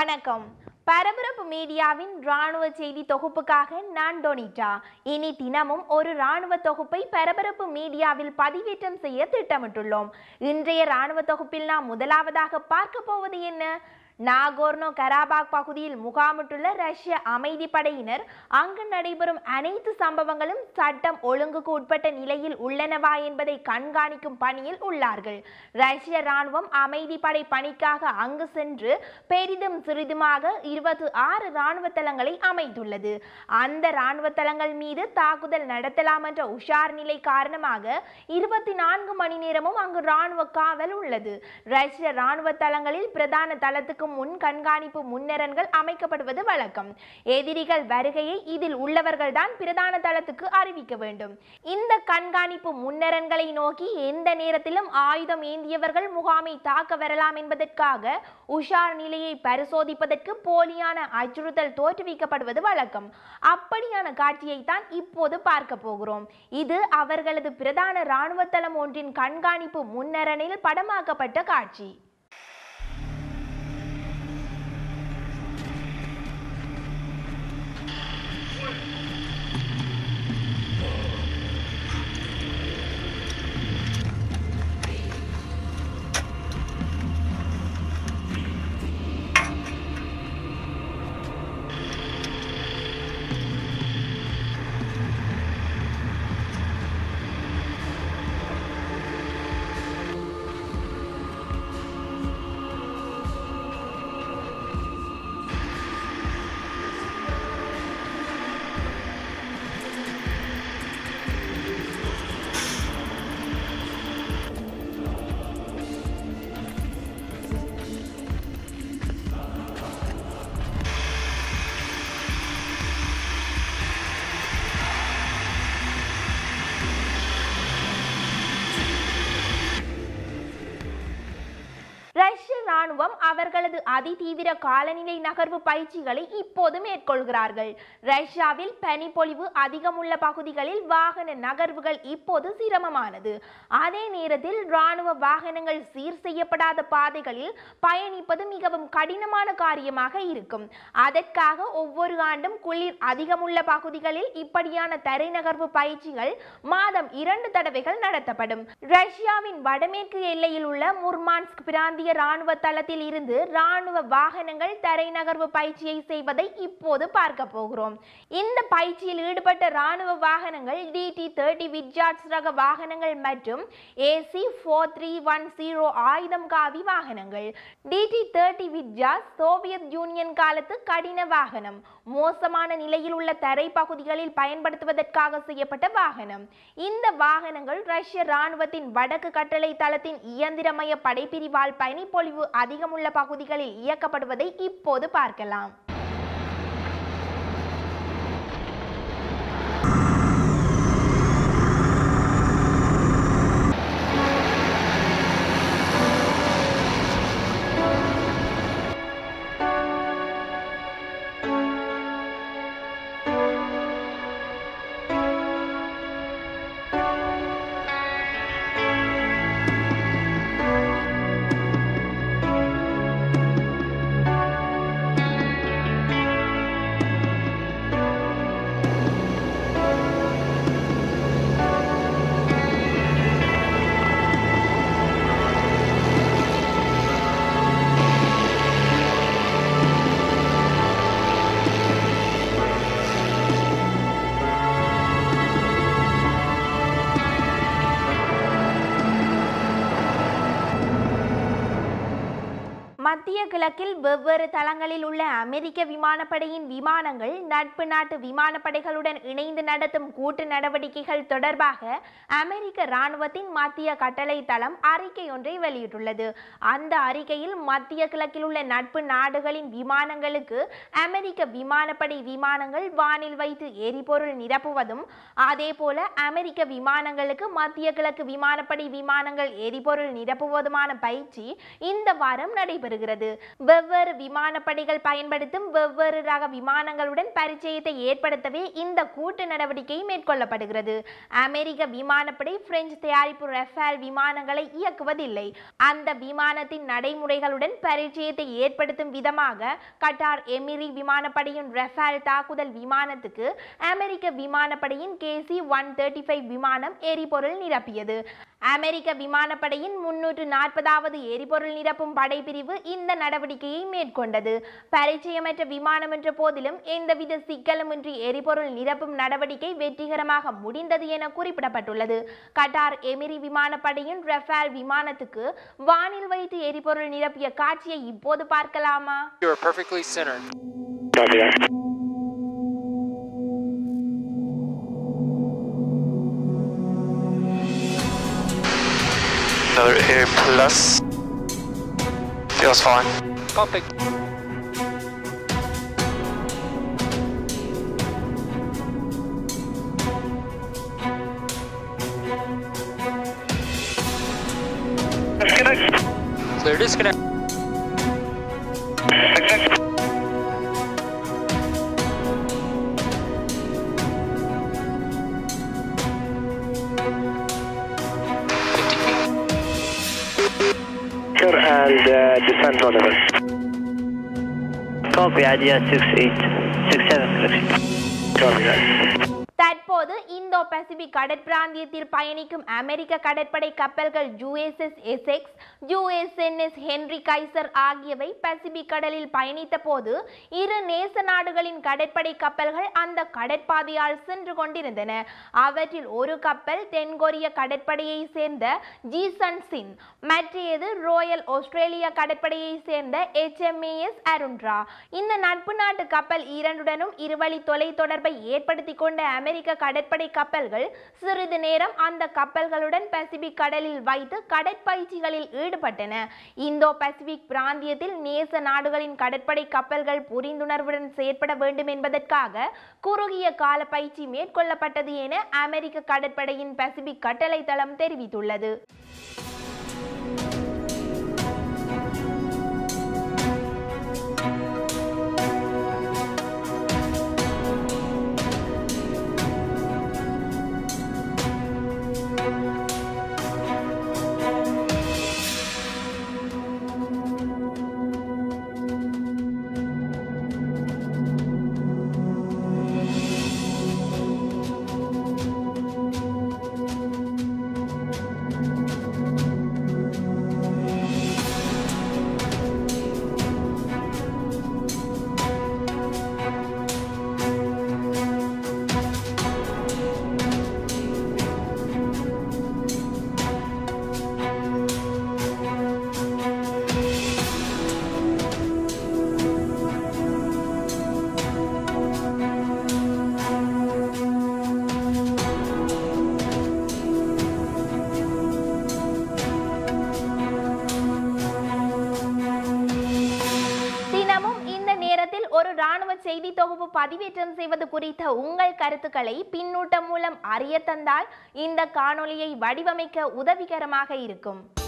வணக்கம் பரபரப்பு மீடியாவின் ராணுவ செய்தி தொகுப்புக்காக நான் டொனிட்டா இனி தினமும் ஒரு ராணுவ தொகுப்பை பரபரப்பு மீடியாவில் பதிவேற்றம் செய்ய திட்டமிட்டுள்ளோம் இன்றைய ராணுவ தொகுப்பில் நாம் முதலாவதாக பார்க்க போவது என்ன நாகோர்னோ கராபாக் பகுதியில் முகாமிட்டுள்ள ரஷ்ய அமைதி படையினர் அங்கு நடைபெறும் அனைத்து சம்பவங்களும் சட்டம் ஒழுங்குக்கு உட்பட்ட நிலையில் உள்ளனவா என்பதை கண்காணிக்கும் பணியில் உள்ளார்கள் ரஷ்ய ராணுவம் அமைதி படை பணிக்காக அங்கு சென்று பெரிதும் சிறிதுமாக இருபத்தி ஆறு ராணுவ தளங்களை அமைத்துள்ளது அந்த ராணுவ தளங்கள் மீது தாக்குதல் நடத்தலாம் என்ற உஷார் நிலை காரணமாக இருபத்தி நான்கு மணி நேரமும் அங்கு ராணுவ காவல் உள்ளது ரஷ்ய ராணுவ தளங்களில் பிரதான தளத்துக்கு முன் கண்காணிப்பு முன்னரன்கள் அமைக்கப்படுவது வழக்கம் எதிரிகள் வருகையை இதில் உள்ளவர்கள் தான் பிரதான தளத்துக்கு அறிவிக்க வேண்டும் இந்த கண்காணிப்பு முன்னரன்களை நோக்கி எந்த நேரத்திலும் ஆயுதம் ஏந்தியவர்கள் முகாமை தாக்க வரலாம் என்பதற்காக உஷார் நிலையை பரிசோதிப்பதற்கு போலியான அச்சுறுத்தல் தோற்றுவிக்கப்படுவது வழக்கம் அப்படியான காட்சியை தான் இப்போது பார்க்க போகிறோம் இது அவர்களது பிரதான இராணுவ தளம் ஒன்றின் கண்காணிப்பு முன்னரனில் படமாக்கப்பட்ட காட்சி ரஷ்ய ராணுவம் அவர்களது அதிதீவிர காலநிலை நகர்வு பயிற்சிகளை இப்போது மேற்கொள்கிறார்கள் ரஷ்யாவில் பனிப்பொழிவு அதிகமுள்ள பகுதிகளில் வாகன நகர்வுகள் இப்போது சிரமமானது அதே நேரத்தில் ராணுவ வாகனங்கள் சீர் செய்யப்படாத பாதைகளில் பயணிப்பது மிகவும் கடினமான காரியமாக இருக்கும் அதற்காக ஒவ்வொரு ஆண்டும் குளிர் அதிகமுள்ள பகுதிகளில் இப்படியான தரைநகர்வு பயிற்சிகள் மாதம் இரண்டு தடவைகள் நடத்தப்படும் ரஷ்யாவின் வடமேற்கு எல்லையில் உள்ள முர்மான்ஸ்க் பிராந்திய ராணுவ தளத்தில் இருந்து ராணுவ வாகனங்கள் தரைநகர்வு பயிற்சியை செய்வதை இப்போது பார்க்க போகிறோம் இந்த பயிற்சியில் ஈடுபட்ட ராணுவ வாகனங்கள் டிடி தேர்ட்டி விட்ஜாட்ஸ் ரக வாகனங்கள் மற்றும் AC four three one zero ஆயுதம் காவி வாகனங்கள் டிடி தேர்ட்டி விட்ஜாஸ் சோவியத் யூனியன் காலத்து கடின வாகனம் மோசமான நிலையில் உள்ள தரை பகுதிகளில் பயன்படுத்துவதற்காக செய்யப்பட்ட வாகனம் இந்த வாகனங்கள் ரஷ்ய ராணுவத்தின் வடக்கு கட்டளை தளத்தின் இயந்திரமய படைப்பிரிவால் பனிப்பொழிவு அதிகமுள்ள பகுதிகளில் இயக்கப்படுவதை இப்போது பார்க்கலாம் மத்திய கிழக்கில் வெவ்வேறு தளங்களில் உள்ள அமெரிக்க விமானப்படையின் விமானங்கள் நட்பு நாட்டு விமானப்படைகளுடன் இணைந்து நடத்தும் கூட்டு நடவடிக்கைகள் தொடர்பாக அமெரிக்க இராணுவத்தின் மத்திய கட்டளை தளம் அறிக்கை ஒன்றை வெளியிட்டுள்ளது அந்த அறிக்கையில் மத்திய கிழக்கில் உள்ள நட்பு நாடுகளின் விமானங்களுக்கு அமெரிக்க விமானப்படை விமானங்கள் வானில் வைத்து எரிபொருள் நிரப்புவதும் அதேபோல அமெரிக்க விமானங்களுக்கு மத்திய கிழக்கு விமானப்படை விமானங்கள் எரிபொருள் நிரப்புவதுமான பயிற்சி இந்த வாரம் நடைபெறுகிறது வெவ்வேறு விமானப்படைகள் பயன்படுத்தும் வெவ்வேறு ரக விமானங்களுடன் பரிச்சயத்தை ஏற்படுத்தவே இந்த கூட்டு நடவடிக்கை மேற்கொள்ளப்படுகிறது அமெரிக்க விமானப்படை பிரெஞ்சு தயாரிப்பு ரெஃபேல் விமானங்களை இயக்குவதில்லை அந்த விமானத்தின் நடைமுறைகளுடன் பரிச்சயத்தை ஏற்படுத்தும் விதமாக கட்டார் எமிரி விமானப்படையின் ரெஃபேல் தாக்குதல் விமானத்துக்கு அமெரிக்க விமானப்படையின் கேசி ஒன் தேர்ட்டி ஃபைவ் விமானம் எரிபொருள் நிரப்பியது அமெரிக்க விமானப்படையின் முன்னூற்று நாற்பதாவது எரிபொருள் நிரப்பும் படைப்பிரிவு இந்த நடவடிக்கையை மேற்கொண்டது பரிச்சயமற்ற விமானம் என்ற போதிலும் எந்தவித சிக்கலுமின்றி எரிபொருள் நிரப்பும் நடவடிக்கை வெற்றிகரமாக முடிந்தது என குறிப்பிடப்பட்டுள்ளது கட்டார் எமிரி விமானப்படையின் ரஃபேல் விமானத்துக்கு வானில் வைத்து எரிபொருள் நிரப்பிய காட்சியை இப்போது பார்க்கலாமா You are perfectly centered. Copy that. Another air plus. Feels fine. Copy. Disconnect. Clear disconnect. Disconnect. Fifty feet. Sure, and uh, descend whatever. Copy, idea 6867 correction. Copy that. தற்போது Indo Pacific கடற்பிராந்தியத்தில் பயணிக்கும் அமெரிக்க கடற்படை கப்பல்கள் USS Essex USNS Henry Kaiser ஆகியவை Pacific கடலில் பயணித்த போது இரு நேச நாடுகளின் கடற்படை கப்பல்கள் அந்த கடற்பாதையால் சென்று கொண்டிருந்தன அவற்றில் ஒரு கப்பல் தென்கொரிய கடற்படையை சேர்ந்த ஜீசன் சின் மற்றையது ரோயல் ஆஸ்திரேலியா கடற்படையை சேர்ந்த HMAS அருண்ரா இந்த நட்பு நாட்டு கப்பல் இரண்டுடனும் இருவழி தொலைத்தொடர்பை ஏற்படுத்தி கொண்ட அமெரிக்க கடற்படை கப்பல்கள் சிறிது நேரம் அந்த கப்பல்களுடன் பசிபிக் கடலில் வைத்து கடற்பயிற்சிகளில் ஈடுபட்டன இந்தோ பசிபிக் பிராந்தியத்தில் நேச நாடுகளின் கடற்படை கப்பல்கள் புரிந்துணர்வுடன் செயற்பட வேண்டும் என்பதற்காக குறுகிய கால பயிற்சி மேற்கொள்ளப்பட்டது என அமெரிக்க கடற்படையின் பசிபிக் கட்டளை தளம் தெரிவித்துள்ளது தினமும் இந்த நேரத்தில் ஒரு ராணுவ செய்தி தொகுப்பு பதிவேற்றம் செய்வது குறித்த உங்கள் கருத்துக்களை பின்னூட்டம் மூலம் அறிய தந்தால் இந்த காணொளியை வடிவமைக்க உதவிகரமாக இருக்கும்